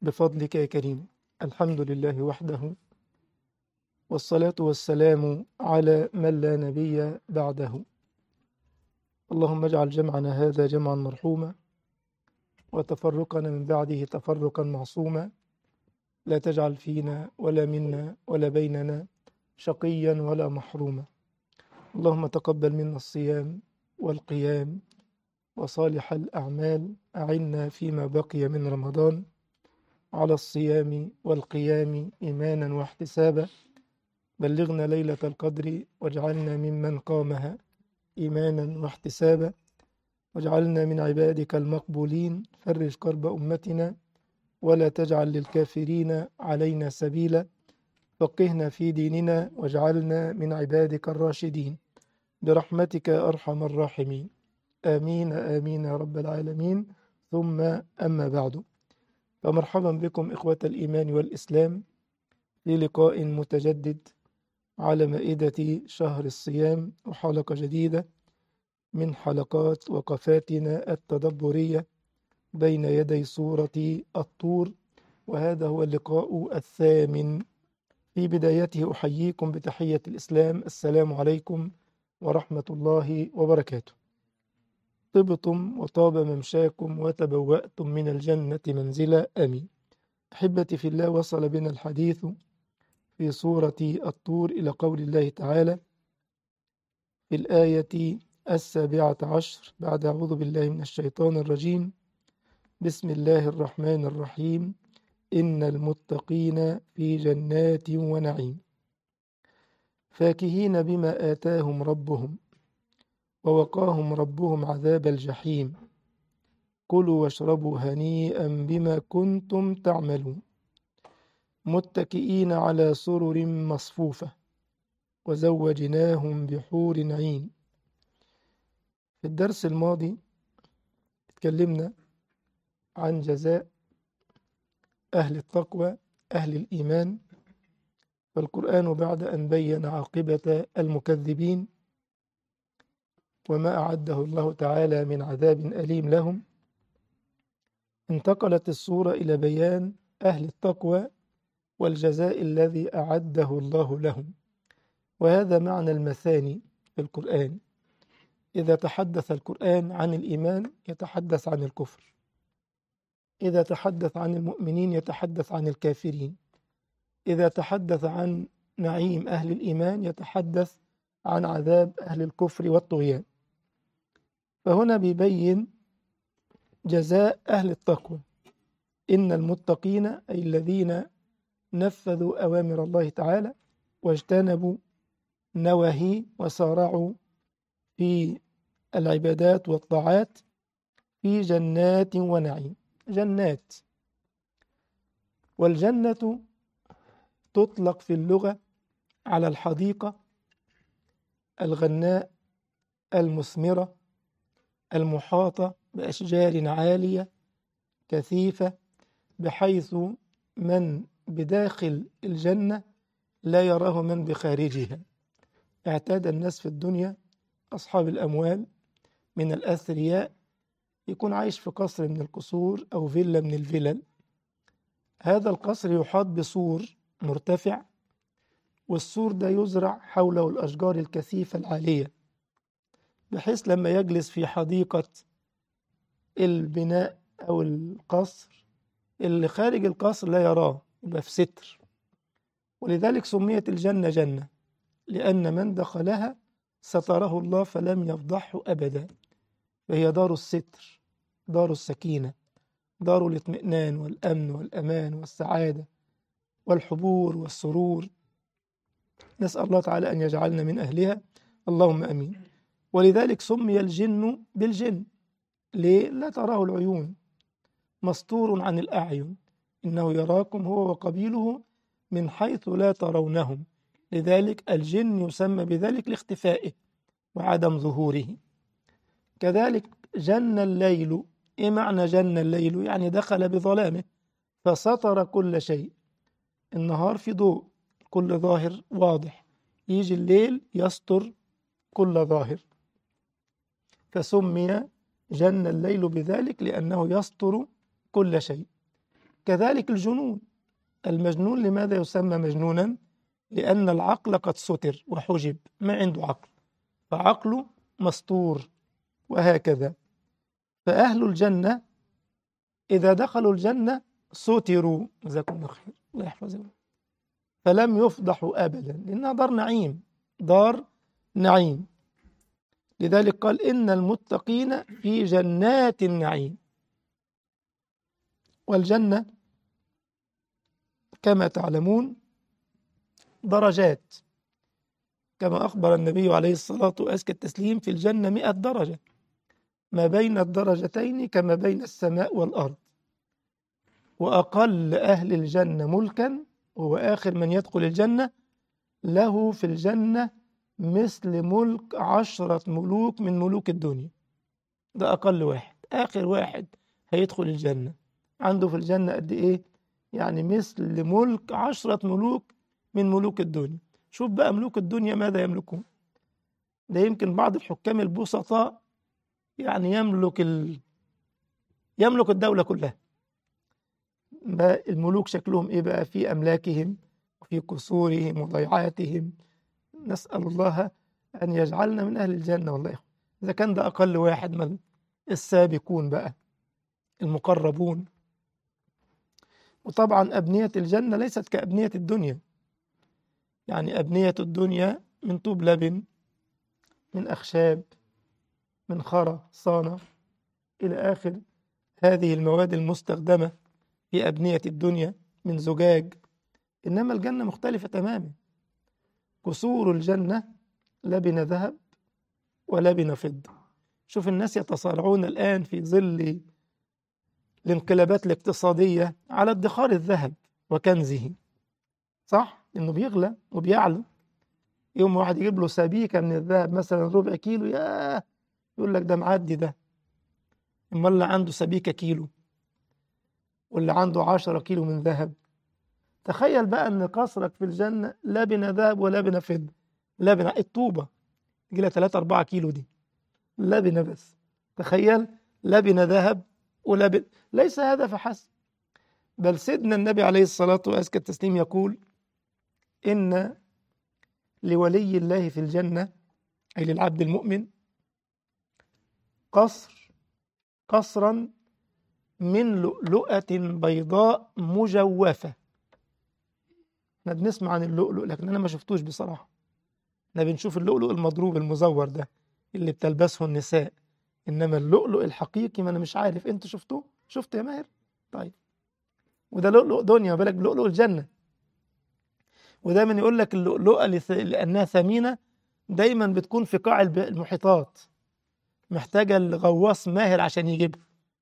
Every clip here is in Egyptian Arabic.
بفضلك يا كريم الحمد لله وحده والصلاة والسلام على من لا نبي بعده اللهم اجعل جمعنا هذا جمعا مرحوما وتفرقنا من بعده تفرقا معصوما لا تجعل فينا ولا منا ولا بيننا شقيا ولا محروما اللهم تقبل منا الصيام والقيام وصالح الأعمال أعنا فيما بقي من رمضان على الصيام والقيام إيمانا واحتسابا بلغنا ليلة القدر واجعلنا ممن قامها إيمانا واحتسابا واجعلنا من عبادك المقبولين فرج كرب أمتنا ولا تجعل للكافرين علينا سبيلا فقهنا في ديننا واجعلنا من عبادك الراشدين برحمتك يا أرحم الراحمين آمين آمين يا رب العالمين ثم أما بعد فمرحبا بكم إخوة الإيمان والإسلام في لقاء متجدد على مائدة شهر الصيام وحلقة جديدة من حلقات وقفاتنا التدبرية بين يدي سورة الطور وهذا هو اللقاء الثامن في بدايته أحييكم بتحية الإسلام السلام عليكم ورحمة الله وبركاته طبتم وطاب ممشاكم وتبوأتم من الجنة منزلا آمين أحبتي في الله وصل بنا الحديث في سورة الطور إلى قول الله تعالى في الآية السابعة عشر بعد أعوذ بالله من الشيطان الرجيم بسم الله الرحمن الرحيم إن المتقين في جنات ونعيم فاكهين بما آتاهم ربهم ووقاهم ربهم عذاب الجحيم كلوا واشربوا هنيئا بما كنتم تعملون متكئين على سرر مصفوفة وزوجناهم بحور عين في الدرس الماضي اتكلمنا عن جزاء أهل التقوى أهل الإيمان فالقرآن بعد أن بين عاقبة المكذبين وما أعده الله تعالى من عذاب أليم لهم انتقلت الصورة إلى بيان أهل التقوى والجزاء الذي أعده الله لهم وهذا معنى المثاني في القرآن إذا تحدث القرآن عن الإيمان يتحدث عن الكفر إذا تحدث عن المؤمنين يتحدث عن الكافرين إذا تحدث عن نعيم أهل الإيمان يتحدث عن عذاب أهل الكفر والطغيان فهنا بيبين جزاء أهل التقوى إن المتقين أي الذين نفذوا أوامر الله تعالى واجتنبوا نواهي وسارعوا في العبادات والطاعات في جنات ونعيم جنات والجنة تطلق في اللغة على الحديقة الغناء المثمرة المحاطة بأشجار عالية كثيفة بحيث من بداخل الجنة لا يراه من بخارجها اعتاد الناس في الدنيا أصحاب الأموال من الأثرياء يكون عايش في قصر من القصور أو فيلا من الفلل هذا القصر يحاط بسور مرتفع والسور ده يزرع حوله الأشجار الكثيفة العالية بحيث لما يجلس في حديقة البناء أو القصر اللي خارج القصر لا يراه يبقى في ستر ولذلك سميت الجنة جنة لأن من دخلها ستره الله فلم يفضحه أبدا فهي دار الستر دار السكينة دار الاطمئنان والأمن والأمان والسعادة والحبور والسرور نسأل الله تعالى أن يجعلنا من أهلها اللهم أمين ولذلك سمي الجن بالجن ليه؟ لا تراه العيون مستور عن الأعين إنه يراكم هو وقبيله من حيث لا ترونهم لذلك الجن يسمى بذلك لاختفائه وعدم ظهوره كذلك جن الليل إيه معنى جن الليل يعني دخل بظلامه فسطر كل شيء النهار في ضوء كل ظاهر واضح يجي الليل يستر كل ظاهر فسمي جن الليل بذلك لأنه يستر كل شيء كذلك الجنون المجنون لماذا يسمى مجنونا لأن العقل قد ستر وحجب ما عنده عقل فعقله مستور وهكذا فأهل الجنة إذا دخلوا الجنة ستروا جزاكم الله خير الله يحفظهم فلم يفضحوا أبدا لأنها دار نعيم دار نعيم لذلك قال إن المتقين في جنات النعيم والجنة كما تعلمون درجات كما أخبر النبي عليه الصلاة وأزكى التسليم في الجنة مئة درجة ما بين الدرجتين كما بين السماء والأرض وأقل أهل الجنة ملكا وهو آخر من يدخل الجنة له في الجنة مثل ملك عشرة ملوك من ملوك الدنيا ده أقل واحد آخر واحد هيدخل الجنة عنده في الجنة قد إيه يعني مثل ملك عشرة ملوك من ملوك الدنيا شوف بقى ملوك الدنيا ماذا يملكون ده يمكن بعض الحكام البسطاء يعني يملك ال... يملك الدولة كلها ما الملوك شكلهم ايه بقى في املاكهم وفي قصورهم وضيعاتهم نسأل الله أن يجعلنا من أهل الجنة والله إذا كان ده أقل واحد من السابقون بقى المقربون وطبعا أبنية الجنة ليست كأبنية الدنيا يعني أبنية الدنيا من طوب لبن من أخشاب من خرى صانة إلى آخر هذه المواد المستخدمة في أبنية الدنيا من زجاج إنما الجنة مختلفة تماما قصور الجنة لبن ذهب ولبن فضة شوف الناس يتصارعون الآن في ظل الانقلابات الاقتصادية على ادخار الذهب وكنزه صح؟ إنه بيغلى وبيعلى يوم واحد يجيب له سبيكة من الذهب مثلا ربع كيلو ياه يقول لك ده معدي ده أما اللي عنده سبيكة كيلو واللي عنده عشرة كيلو من ذهب تخيل بقى ان قصرك في الجنة لبن ذهب ولبن فضة لبن الطوبة تجي لها 3 4 كيلو دي لبن بس تخيل لبن ذهب ولبن ليس هذا فحسب بل سيدنا النبي عليه الصلاة وأزكى التسليم يقول إن لولي الله في الجنة أي للعبد المؤمن قصر قصرا من لؤلؤة بيضاء مجوفة احنا بنسمع عن اللؤلؤ لكن انا ما شفتوش بصراحة احنا بنشوف اللؤلؤ المضروب المزور ده اللي بتلبسه النساء انما اللؤلؤ الحقيقي ما انا مش عارف انت شفتوه شفت يا ماهر طيب وده لؤلؤ دنيا بالك بلؤلؤ الجنة ودايما يقول لك اللؤلؤة لأنها ثمينة دايما بتكون في قاع المحيطات محتاجة الغواص ماهر عشان يجيبها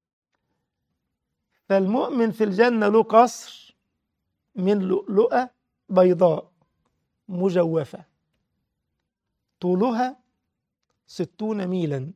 فالمؤمن في الجنة له قصر من لؤلؤة بيضاء مجوفة طولها ستون ميلا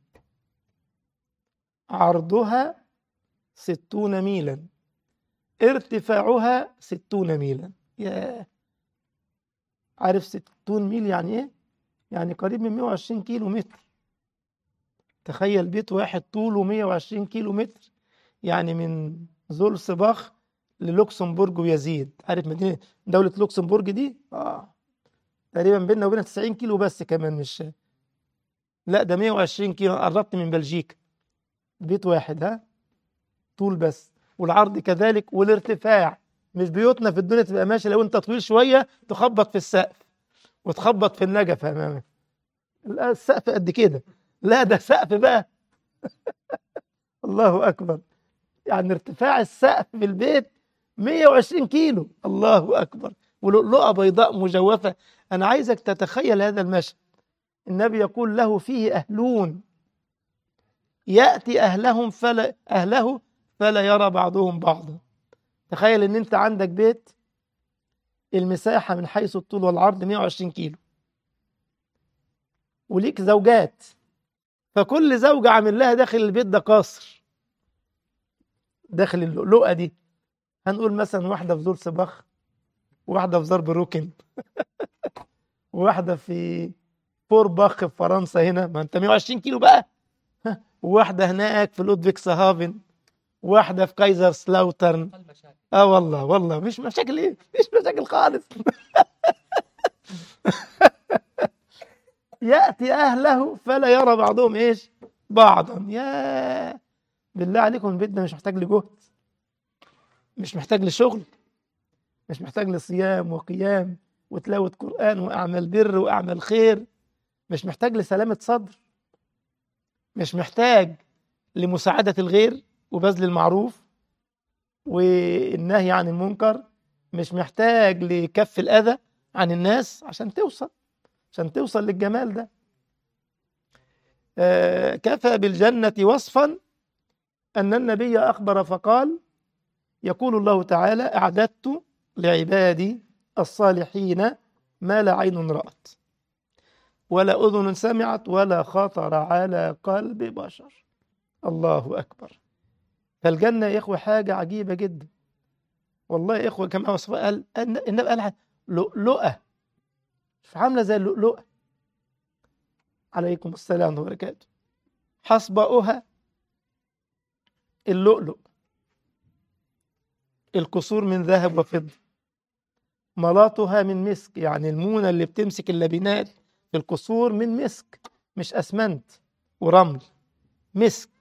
عرضها ستون ميلا ارتفاعها ستون ميلا يا عارف ستون ميل يعني ايه يعني قريب من 120 كيلو متر تخيل بيت واحد طوله 120 كيلو متر يعني من زول صباخ للوكسمبورج ويزيد عارف مدينة دولة لوكسمبورج دي اه تقريبا بيننا وبينها 90 كيلو بس كمان مش لا ده 120 كيلو قربت من بلجيكا بيت واحد ها طول بس والعرض كذلك والارتفاع مش بيوتنا في الدنيا تبقى ماشي لو انت طويل شويه تخبط في السقف وتخبط في النجف امامك لا السقف قد كده لا ده سقف بقى الله اكبر يعني ارتفاع السقف في البيت 120 كيلو الله اكبر ولؤلؤه بيضاء مجوفه انا عايزك تتخيل هذا المشهد النبي يقول له فيه اهلون ياتي اهلهم فلا اهله فلا يرى بعضهم بعضا تخيل ان انت عندك بيت المساحة من حيث الطول والعرض 120 كيلو وليك زوجات فكل زوجة عامل لها داخل البيت ده قصر داخل اللؤلؤة دي هنقول مثلا واحدة في زور صباخ وواحدة في ضرب روكن وواحدة في فورباخ في فرنسا هنا ما انت 120 كيلو بقى وواحدة هناك في لودفيك سهافن واحدة في كايزر سلاوترن المشاكل اه والله والله مش مشاكل ايه مش مشاكل خالص يأتي أهله فلا يرى بعضهم إيش بعضا يا بالله عليكم البيت ده مش محتاج لجهد مش محتاج لشغل مش محتاج لصيام وقيام وتلاوة قرآن وأعمال بر وأعمال خير مش محتاج لسلامة صدر مش محتاج لمساعدة الغير وبذل المعروف والنهي عن المنكر مش محتاج لكف الأذى عن الناس عشان توصل عشان توصل للجمال ده آه، كفى بالجنة وصفا أن النبي أخبر فقال يقول الله تعالى أعددت لعبادي الصالحين ما لا عين رأت ولا أذن سمعت ولا خطر على قلب بشر الله أكبر فالجنة يا إخوة حاجة عجيبة جدا والله يا إخوة كما وصف قال النبي قال لؤلؤة عاملة زي اللؤلؤة عليكم السلام ورحمة الله وبركاته حصباؤها اللؤلؤ القصور من ذهب وفضة ملاطها من مسك يعني المونة اللي بتمسك اللبنات في القصور من مسك مش أسمنت ورمل مسك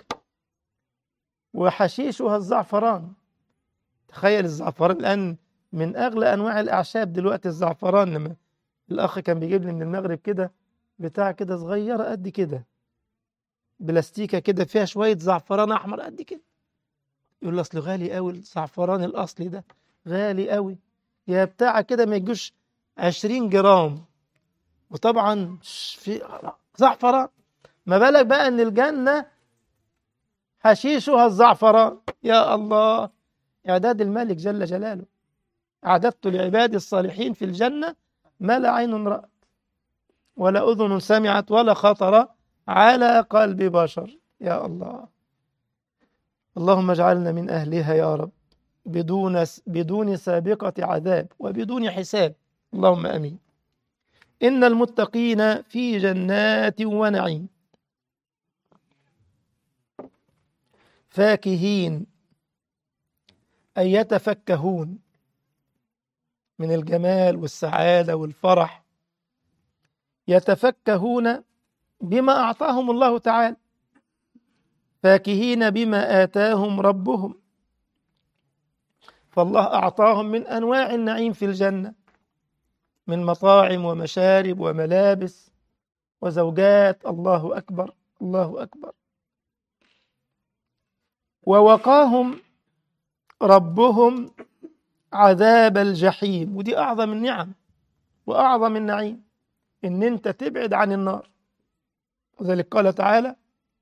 وحشيشها الزعفران تخيل الزعفران الآن من أغلى أنواع الأعشاب دلوقتي الزعفران لما الأخ كان بيجيب لي من المغرب كده بتاع كده صغيرة قد كده بلاستيكة كده فيها شوية زعفران أحمر قد كده يقول لي أصل غالي قوي الزعفران الأصلي ده غالي قوي يا بتاع كده ما يجوش 20 جرام وطبعا في زعفران ما بالك بقى ان الجنة حشيشها الزعفران يا الله إعداد الملك جل جلاله أعددت لعبادي الصالحين في الجنة ما لا عين رأت ولا أذن سمعت ولا خطر على قلب بشر يا الله اللهم اجعلنا من أهلها يا رب بدون بدون سابقة عذاب وبدون حساب اللهم امين. ان المتقين في جنات ونعيم فاكهين اي يتفكهون من الجمال والسعاده والفرح يتفكهون بما اعطاهم الله تعالى فاكهين بما اتاهم ربهم فالله أعطاهم من أنواع النعيم في الجنة من مطاعم ومشارب وملابس وزوجات الله أكبر الله أكبر ووقاهم ربهم عذاب الجحيم ودي أعظم النعم وأعظم النعيم إن أنت تبعد عن النار وذلك قال تعالى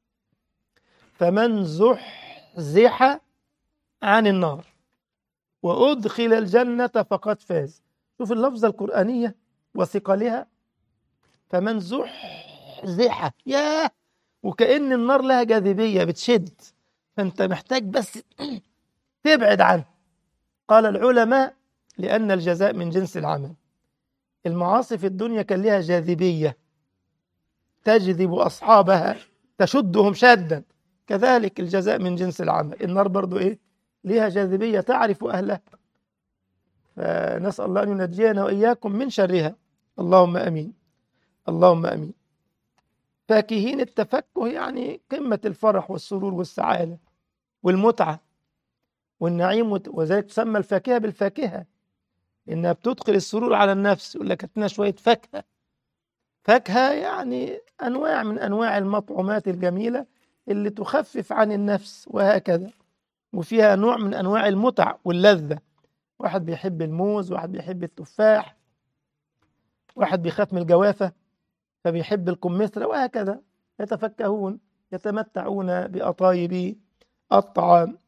فمن زحزح عن النار وأدخل الجنة فقد فاز شوف اللفظة القرآنية وثقلها فمن زحزح ياه وكأن النار لها جاذبية بتشد فأنت محتاج بس تبعد عنه قال العلماء لأن الجزاء من جنس العمل المعاصي في الدنيا كان لها جاذبية تجذب أصحابها تشدهم شدا كذلك الجزاء من جنس العمل النار برضو إيه لها جاذبية تعرف أهلها فنسأل الله أن ينجينا وإياكم من شرها اللهم أمين اللهم أمين فاكهين التفكه يعني قمة الفرح والسرور والسعادة والمتعة والنعيم وذلك تسمى الفاكهة بالفاكهة إنها بتدخل السرور على النفس يقول لك هاتنا شوية فاكهة فاكهة يعني أنواع من أنواع المطعومات الجميلة اللي تخفف عن النفس وهكذا وفيها نوع من أنواع المتع واللذة واحد بيحب الموز واحد بيحب التفاح واحد بيخاف من الجوافة فبيحب الكمثرى وهكذا يتفكهون يتمتعون بأطايب الطعام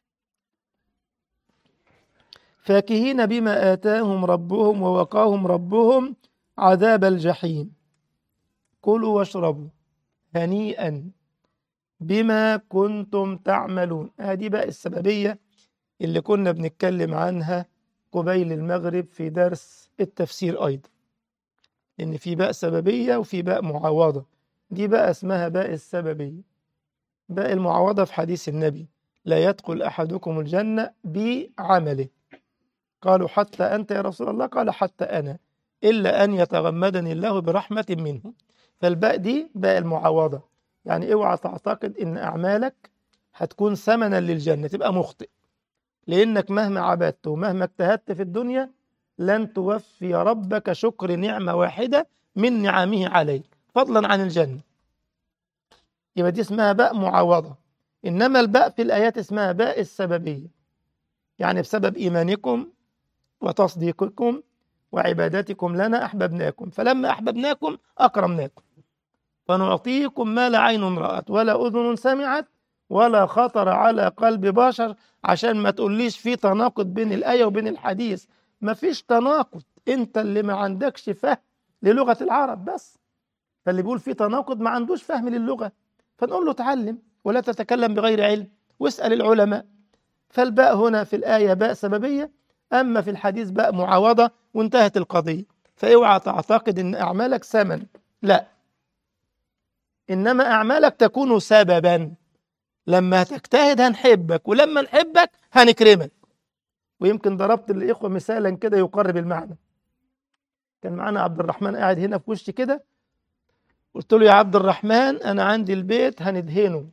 فاكهين بما آتاهم ربهم ووقاهم ربهم عذاب الجحيم كلوا واشربوا هنيئا بما كنتم تعملون هذه بقى السببية اللي كنا بنتكلم عنها قبيل المغرب في درس التفسير أيضا إن في باء سببية وفي باء معاوضة دي بقى اسمها باء السببية باء المعاوضة في حديث النبي لا يدخل أحدكم الجنة بعمله قالوا حتى أنت يا رسول الله قال حتى أنا إلا أن يتغمدني الله برحمة منه فالباء دي باء المعاوضة يعني اوعى تعتقد إن أعمالك هتكون ثمنا للجنة تبقى مخطئ لأنك مهما عبدت ومهما اجتهدت في الدنيا لن توفي ربك شكر نعمة واحدة من نعمه عليك فضلا عن الجنة يبقى دي اسمها باء معاوضة إنما الباء في الآيات اسمها باء السببية يعني بسبب إيمانكم وتصديقكم وعبادتكم لنا أحببناكم فلما أحببناكم أكرمناكم فنعطيكم ما لا عين رأت ولا أذن سمعت ولا خطر على قلب بشر عشان ما تقوليش في تناقض بين الآية وبين الحديث ما فيش تناقض انت اللي ما عندكش فهم للغة العرب بس فاللي بيقول في تناقض ما عندوش فهم للغة فنقول له تعلم ولا تتكلم بغير علم واسأل العلماء فالباء هنا في الآية باء سببية أما في الحديث باء معاوضة وانتهت القضية فاوعى تعتقد ان أعمالك ثمن لا إنما أعمالك تكون سببا لما تجتهد هنحبك ولما نحبك هنكرمك ويمكن ضربت للإخوة مثالا كده يقرب المعنى كان معانا عبد الرحمن قاعد هنا في وشي كده قلت له يا عبد الرحمن أنا عندي البيت هندهنه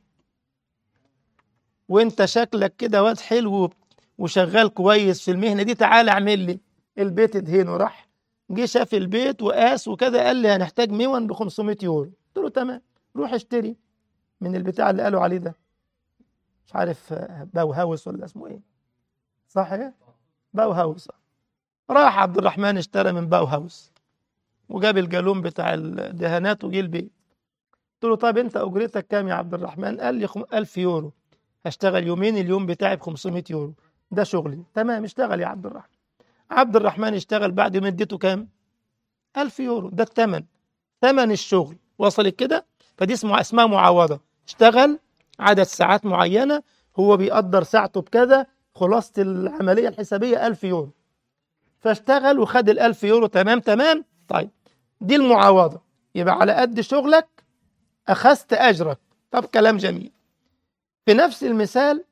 وانت شكلك كده واد حلو وشغال كويس في المهنة دي تعالى اعمل لي البيت ادهنه راح جه شاف البيت وقاس وكده قال لي هنحتاج ميون ب 500 يورو قلت له تمام روح اشتري من البتاع اللي قالوا عليه ده مش عارف باو هاوس ولا اسمه ايه صح ايه باو هاوس راح عبد الرحمن اشترى من باو هاوس وجاب الجالون بتاع الدهانات وجه البيت قلت له طيب انت اجرتك كام يا عبد الرحمن قال لي 1000 يورو هشتغل يومين اليوم بتاعي ب 500 يورو ده شغلي تمام اشتغل يا عبد الرحمن عبد الرحمن اشتغل بعد ما اديته كام 1000 يورو ده الثمن ثمن الشغل وصلت كده فدي اسمها اسمها معاوضه اشتغل عدد ساعات معينه هو بيقدر ساعته بكذا خلاصة العملية الحسابية 1000 يورو فاشتغل وخد ال 1000 يورو تمام تمام طيب دي المعاوضة يبقى على قد شغلك أخذت أجرك طب كلام جميل في نفس المثال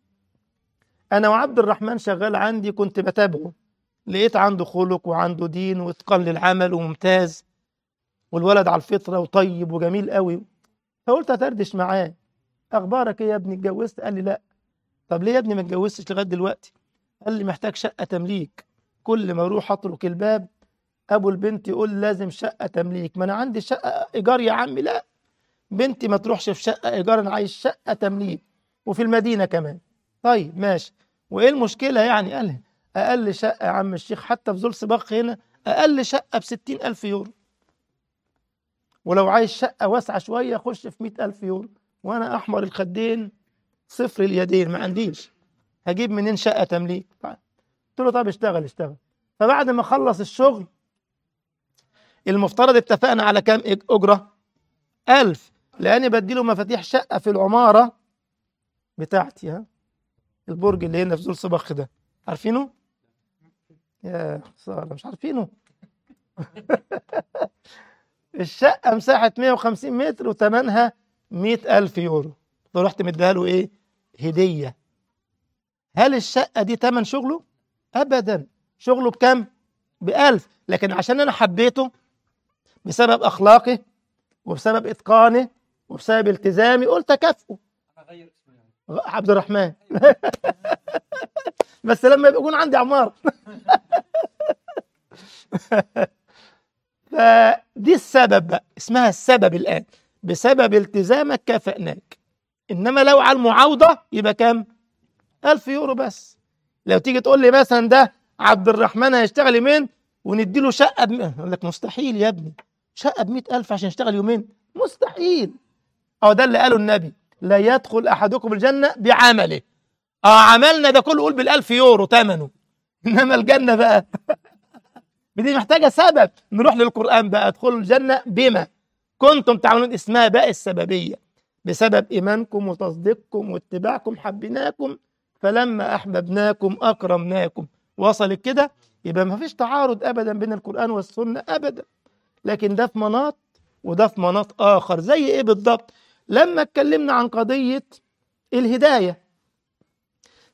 أنا وعبد الرحمن شغال عندي كنت بتابعه لقيت عنده خلق وعنده دين واتقان للعمل وممتاز والولد على الفطرة وطيب وجميل قوي فقلت أتردش معاه أخبارك إيه يا ابني اتجوزت قال لي لأ طب ليه يا ابني ما اتجوزتش لغاية دلوقتي قال لي محتاج شقة تمليك كل ما اروح اترك الباب ابو البنت يقول لازم شقة تمليك ما انا عندي شقة ايجار يا عمي لا بنتي ما تروحش في شقة ايجار انا عايز شقة تمليك وفي المدينة كمان طيب ماشي وايه المشكلة يعني قال لي اقل شقة يا عم الشيخ حتى في زول سباق هنا اقل شقة بستين الف يورو ولو عايز شقة واسعة شوية خش في مئة الف يورو وانا احمر الخدين صفر اليدين ما عنديش هجيب منين شقة تمليك طيب. قلت له طب اشتغل اشتغل فبعد ما خلص الشغل المفترض اتفقنا على كام أجرة ألف لأني بديله مفاتيح شقة في العمارة بتاعتي ها البرج اللي هنا في زول صباخ ده عارفينه؟ يا خسارة مش عارفينه الشقة مساحة 150 متر وثمنها 100 ألف يورو فرحت مديها له إيه؟ هدية هل الشقة دي تمن شغله؟ أبدا شغله بكم؟ بألف لكن عشان أنا حبيته بسبب أخلاقه وبسبب إتقانه وبسبب التزامي قلت أكافئه عبد الرحمن بس لما يبقى يكون عندي عمار فدي السبب بقى اسمها السبب الآن بسبب التزامك كافئناك إنما لو على المعاوضة يبقى كام؟ ألف يورو بس لو تيجي تقول لي مثلا ده عبد الرحمن هيشتغل يومين ونديله شقة ب... أقول لك مستحيل يا ابني شقة ب ألف عشان يشتغل يومين مستحيل أو ده اللي قاله النبي لا يدخل أحدكم الجنة بعمله اه عملنا ده كله قول بالألف يورو ثمنه إنما الجنة بقى دي محتاجة سبب نروح للقرآن بقى ادخلوا الجنة بما كنتم تعملون اسمها باء السببية بسبب إيمانكم وتصديقكم واتباعكم حبيناكم فلما أحببناكم أكرمناكم وصلت كده يبقى ما فيش تعارض أبدا بين القرآن والسنة أبدا لكن ده في مناط وده في مناط آخر زي إيه بالضبط لما اتكلمنا عن قضية الهداية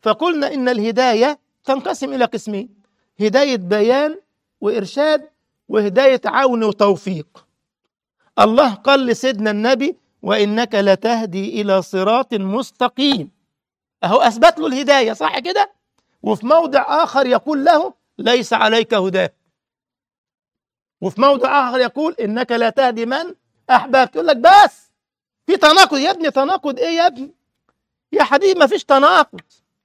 فقلنا إن الهداية تنقسم إلى قسمين هداية بيان وإرشاد وهداية عون وتوفيق الله قال لسيدنا النبي وإنك لتهدي إلى صراط مستقيم أهو أثبت له الهداية صح كده وفي موضع آخر يقول له ليس عليك هداه وفي موضع آخر يقول إنك لا تهدي من أحببت يقول لك بس في تناقض يا ابني تناقض إيه يا ابني يا حبيبي ما فيش تناقض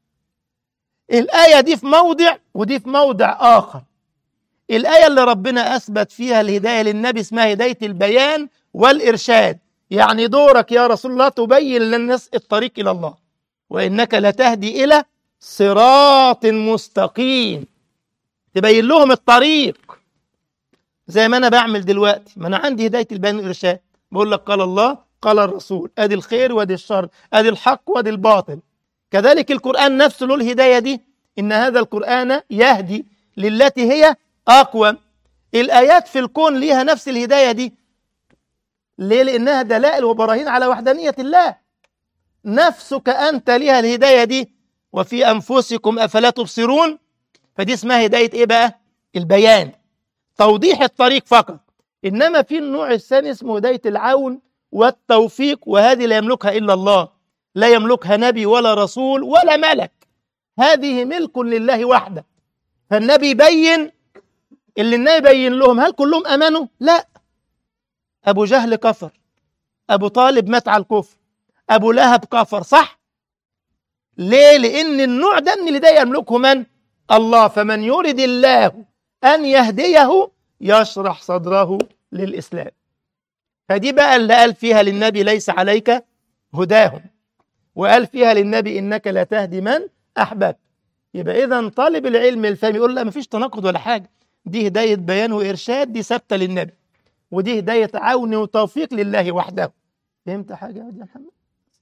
الآية دي في موضع ودي في موضع آخر الآية اللي ربنا أثبت فيها الهداية للنبي اسمها هداية البيان والإرشاد يعني دورك يا رسول الله تبين للناس الطريق إلى الله وإنك لتهدي إلى صراط مستقيم تبين لهم الطريق زي ما أنا بعمل دلوقتي ما أنا عندي هداية البيان والإرشاد بقول لك قال الله قال الرسول أدي الخير وأدي الشر أدي الحق وأدي الباطل كذلك القرآن نفسه له الهداية دي إن هذا القرآن يهدي للتي هي أقوى الآيات في الكون ليها نفس الهداية دي ليه؟ لأنها دلائل وبراهين على وحدانية الله نفسك أنت لها الهداية دي وفي أنفسكم أفلا تبصرون فدي اسمها هداية إيه بقى؟ البيان توضيح الطريق فقط إنما في النوع الثاني اسمه هداية العون والتوفيق وهذه لا يملكها إلا الله لا يملكها نبي ولا رسول ولا ملك هذه ملك لله وحده فالنبي يبين اللي النبي يبين لهم هل كلهم امنوا؟ لا ابو جهل كفر ابو طالب مات على الكفر ابو لهب كفر صح؟ ليه؟ لان النوع ده من اللي ده يملكه من؟ الله فمن يرد الله ان يهديه يشرح صدره للاسلام فدي بقى اللي قال فيها للنبي ليس عليك هداهم وقال فيها للنبي انك لا تهدي من احببت يبقى اذا طالب العلم الفهم يقول لا مفيش تناقض ولا حاجه دي هدايه بيان وارشاد دي ثابته للنبي ودي هدايه عون وتوفيق لله وحده فهمت حاجه يا محمد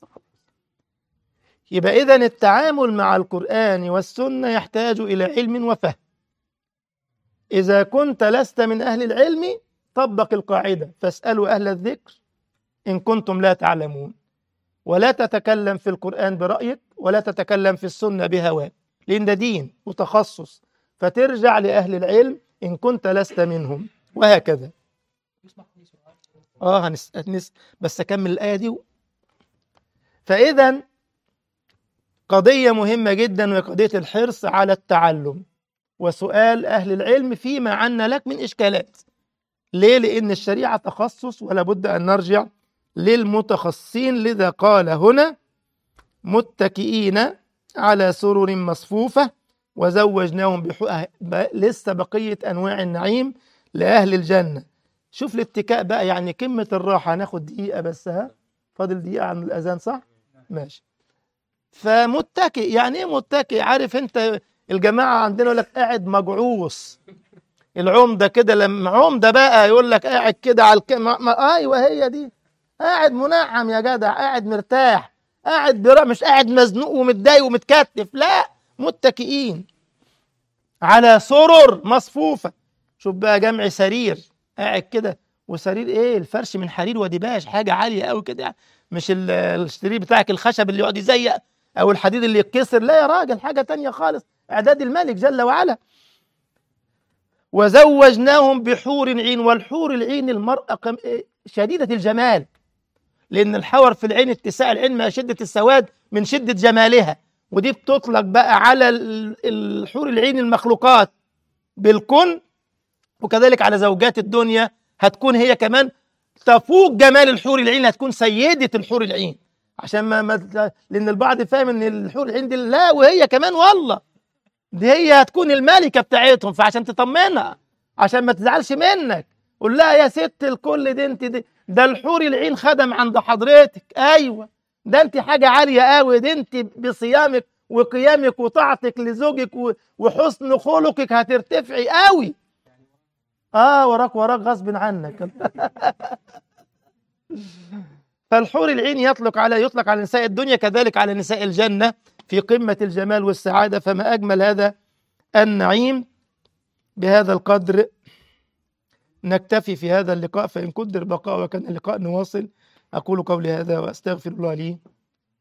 يبقى اذا التعامل مع القران والسنه يحتاج الى علم وفهم اذا كنت لست من اهل العلم طبق القاعده فاسالوا اهل الذكر ان كنتم لا تعلمون ولا تتكلم في القرآن برأيك ولا تتكلم في السنة بهواك لأن ده دين وتخصص فترجع لأهل العلم إن كنت لست منهم وهكذا آه هنس... هنس... بس أكمل الآية دي فإذا قضية مهمة جدا وهي قضية الحرص على التعلم وسؤال أهل العلم فيما عنا لك من إشكالات ليه؟ لأن الشريعة تخصص ولا بد أن نرجع للمتخصصين لذا قال هنا متكئين على سرر مصفوفة وزوجناهم بحق لسه بقية أنواع النعيم لأهل الجنة شوف الاتكاء بقى يعني قمة الراحة هناخد دقيقة بس ها فاضل دقيقة عن الأذان صح؟ ماشي فمتكئ يعني ايه متكئ عارف انت الجماعة عندنا يقول لك قاعد مجعوص العمدة كده لما عمدة بقى يقول لك قاعد كده على الك... ما... ما... ايوه هي دي قاعد منعم يا جدع قاعد مرتاح قاعد برا مش قاعد مزنوق ومتضايق ومتكتف لا متكئين على سرر مصفوفة شوف بقى جمع سرير قاعد كده وسرير ايه الفرش من حرير وديباج حاجة عالية قوي كده مش السرير بتاعك الخشب اللي يقعد يزيق او الحديد اللي يتكسر لا يا راجل حاجة تانية خالص اعداد الملك جل وعلا وزوجناهم بحور عين والحور العين المرأة شديدة الجمال لأن الحور في العين اتساع العين مع شدة السواد من شدة جمالها ودي بتطلق بقى على الحور العين المخلوقات بالكن وكذلك على زوجات الدنيا هتكون هي كمان تفوق جمال الحور العين هتكون سيدة الحور العين عشان ما, ما لأن البعض فاهم إن الحور العين دي لا وهي كمان والله دي هي هتكون الملكة بتاعتهم فعشان تطمنها عشان ما تزعلش منك قول لها يا ست الكل دي انت دي ده الحور العين خدم عند حضرتك ايوه ده انت حاجه عاليه قوي دي انت بصيامك وقيامك وطاعتك لزوجك وحسن خلقك هترتفعي قوي اه وراك وراك غصب عنك فالحور العين يطلق على يطلق على نساء الدنيا كذلك على نساء الجنه في قمه الجمال والسعاده فما اجمل هذا النعيم بهذا القدر نكتفي في هذا اللقاء فإن قدر بقاء وكان اللقاء نواصل أقول قولي هذا وأستغفر الله لي